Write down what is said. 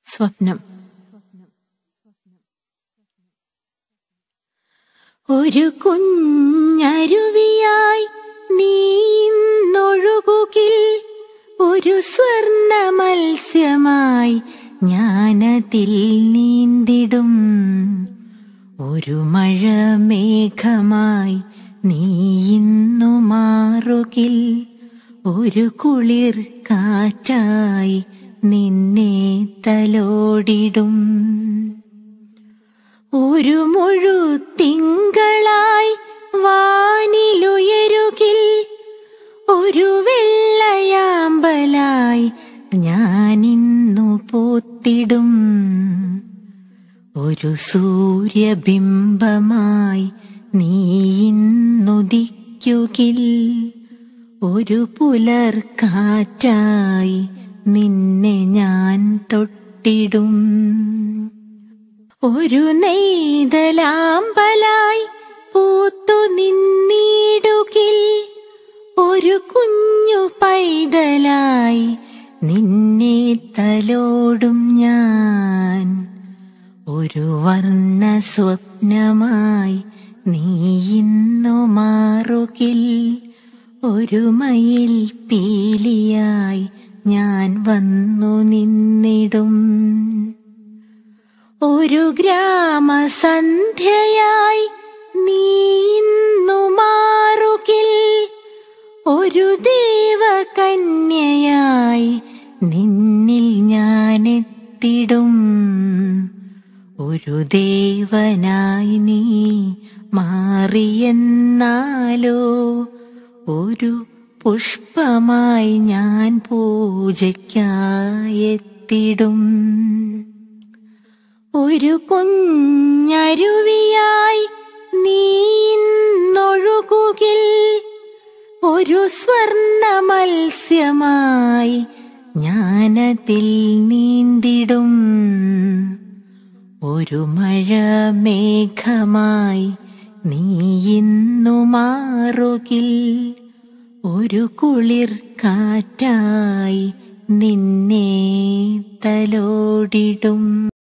സ്വപ്നം ഒരു കുഞ്ഞരുവിയായി നീന്നൊഴുകുകിൽ ഒരു സ്വർണ മത്സ്യമായി ഞാനതിൽ നീന്തിടും ഒരു മഴമേഘമായി നീ ഇന്നു മാറുകിൽ ഒരു കുളിർ കാറ്റായി നിന്നെ തലോടിടും ഒരു മുഴു തിങ്കളായി വാനിലുയരുകിൽ ഒരു വെള്ളയാമ്പലായി ഞാനിന്നു പോത്തിടും ഒരു സൂര്യബിംബമായി നീ ഇന്നുദിക്കുകിൽ ഒരു പുലർക്കാറ്റായി നിന്നെ ഞാൻ തൊട്ടിടും ഒരു നെയ്തലാമ്പലായി പൂത്തു നിന്നിടുകിൽ ഒരു കുഞ്ഞു പൈതലായി നിന്നെ തലോടും ഞാൻ ഒരു വർണ്ണ സ്വപ്നമായി നീ ഇന്നു മാറുകിൽ ഒരു മയിൽ പീലിയായി ഞാൻ വന്നു നിന്നിടും ഒരു ഗ്രാമസന്ധ്യയായി നീ ഇന്നു മാറുകിൽ ഒരു ദേവകന്യയായി നിന്നിൽ ഞാനെത്തിടും ഒരു ദേവനായി നീ മാറിയെന്നാലോ ഒരു പുഷ്പമായി ഞാൻ പൂജയ്ക്കായെത്തിടും ഒരു കുഞ്ഞരുവിയായി നീന്നൊഴുകുകിൽ ഒരു സ്വർണ മത്സ്യമായി ഞാനതിൽ നീന്തിടും ഒരു മഴമേഘമായി നീ ഇന്നു മാറുകിൽ ഒരു കുളിർ കാറ്റായി നിന്നെ തലോടിടും